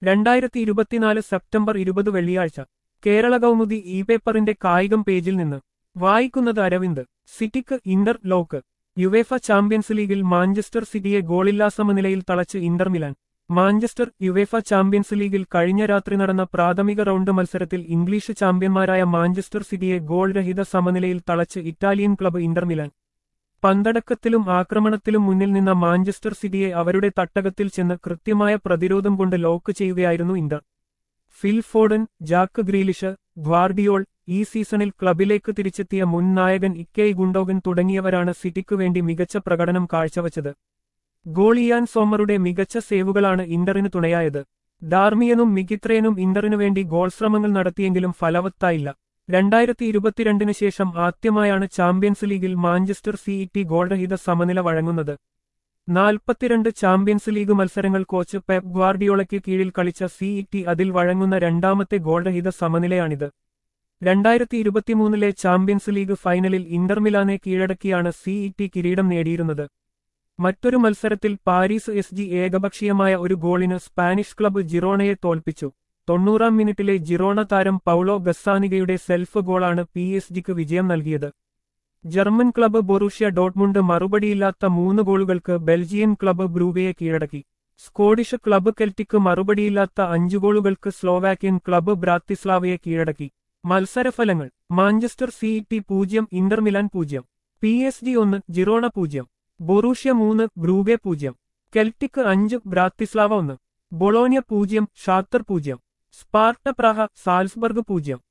രണ്ടായിരത്തി ഇരുപത്തിനാല് സെപ്റ്റംബർ ഇരുപത് വെള്ളിയാഴ്ച കേരള കൗമുദി ഇ പേപ്പറിന്റെ കായികം പേജിൽ നിന്ന് വായിക്കുന്നത് അരവിന്ദ് സിറ്റിക്ക് ഇന്റർ ലോക്ക് യുവേഫ ചാമ്പ്യൻസ് ലീഗിൽ മാഞ്ചസ്റ്റർ സിറ്റിയെ ഗോളില്ലാ സമനിലയിൽ തളച്ച് Inter Milan Manchester UEFA Champions ലീഗിൽ കഴിഞ്ഞ രാത്രി നടന്ന പ്രാഥമിക റൗണ്ട് മത്സരത്തിൽ ഇംഗ്ലീഷ് ചാമ്പ്യന്മാരായ മാഞ്ചസ്റ്റർ സിറ്റിയെ ഗോൾ രഹിത സമനിലയിൽ തളച്ച് ഇറ്റാലിയൻ ക്ലബ്ബ് ഇന്റർ മിലാൻ പന്തടക്കത്തിലും ആക്രമണത്തിലും മുന്നിൽ നിന്ന മാഞ്ചസ്റ്റർ സിറ്റിയെ അവരുടെ തട്ടകത്തിൽ ചെന്ന് കൃത്യമായ പ്രതിരോധം കൊണ്ട് ലോക്ക് ചെയ്യുകയായിരുന്നു Inter Phil Foden Jack Grealish Guardiola ഈ സീസണിൽ ക്ലബിലേക്ക് തിരിച്ചെത്തിയ മുൻ നായകൻ ഇക്കൈ ഗുണ്ടോഗൻ തുടങ്ങിയവരാണ് സിറ്റിക്കു വേണ്ടി മികച്ച പ്രകടനം കാഴ്ചവച്ചത് ഗോളിയാൻ സോമറുടെ മികച്ച സേവുകളാണ് ഇന്ററിന് തുണയായത് ഡാർമിയനും മികിത്രയനും ഇന്ററിനു വേണ്ടി ഗോൾ ശ്രമങ്ങൾ നടത്തിയെങ്കിലും ഫലവത്തായില്ല രണ്ടായിരത്തി ഇരുപത്തിരണ്ടിന് ശേഷം ആദ്യമായാണ് ചാമ്പ്യൻസ് ലീഗിൽ മാഞ്ചസ്റ്റർ സിഇടി ഗോൾരഹിത സമനില വഴങ്ങുന്നത് നാൽപ്പത്തിരണ്ട് ചാമ്പ്യൻസ് ലീഗ് മത്സരങ്ങൾ കോച്ച് പെപ് ഗ്വാർഡിയോളയ്ക്ക് കീഴിൽ കളിച്ച സിഇടി അതിൽ വഴങ്ങുന്ന രണ്ടാമത്തെ ഗോൾരഹിത സമനിലയാണിത് രണ്ടായിരത്തി ഇരുപത്തിമൂന്നിലെ ചാമ്പ്യൻസ് ലീഗ് ഫൈനലിൽ ഇന്റർ മിലാനെ കീഴടക്കിയാണ് സിഇടി കിരീടം നേടിയിരുന്നത് മറ്റൊരു മത്സരത്തിൽ പാരീസ് എസ് ജി ഏകപക്ഷീയമായ ഒരു ഗോളിന് സ്പാനിഷ് ക്ലബ്ബ് ജിറോണയെ തോൽപ്പിച്ചു തൊണ്ണൂറാം മിനിറ്റിലെ ജിറോണ താരം പൗളോ ഗസാനികയുടെ സെൽഫ് ഗോളാണ് പി എസ് ജിക്ക് വിജയം നൽകിയത് ജർമ്മൻ ക്ലബ്ബ് ബൊറൂഷ്യ ഡോട്ട്മുണ്ട് മറുപടിയില്ലാത്ത മൂന്ന് ഗോളുകൾക്ക് ബെൽജിയൻ ക്ലബ്ബ് ബ്രൂവയെ കീഴടക്കി സ്കോഡിഷ് ക്ലബ്ബ് കെൽറ്റിക്ക് മറുപടിയില്ലാത്ത അഞ്ചു ഗോളുകൾക്ക് സ്ലോവാക്യൻ ക്ലബ്ബ് ബ്രാത്തിസ്ലാവയെ കീഴടക്കി മത്സരഫലങ്ങൾ മാഞ്ചസ്റ്റർ സിഇടി പൂജ്യം ഇന്റർ മിലാൻ പൂജ്യം പി എസ് ജി ഒന്ന് ജിറോണ പൂജ്യം ബൊറൂഷ്യ മൂന്ന് ബ്രൂഗെ പൂജ്യം കെൽറ്റിക്ക് അഞ്ച് ബ്രാത്തിസ്ലാവ ഒന്ന് ബൊളോനിയ പൂജ്യം ഷാത്തർ പൂജ്യം സ്പാർട്ട പ്രാഹ സാൽസ്ബർഗ് പൂജ്യം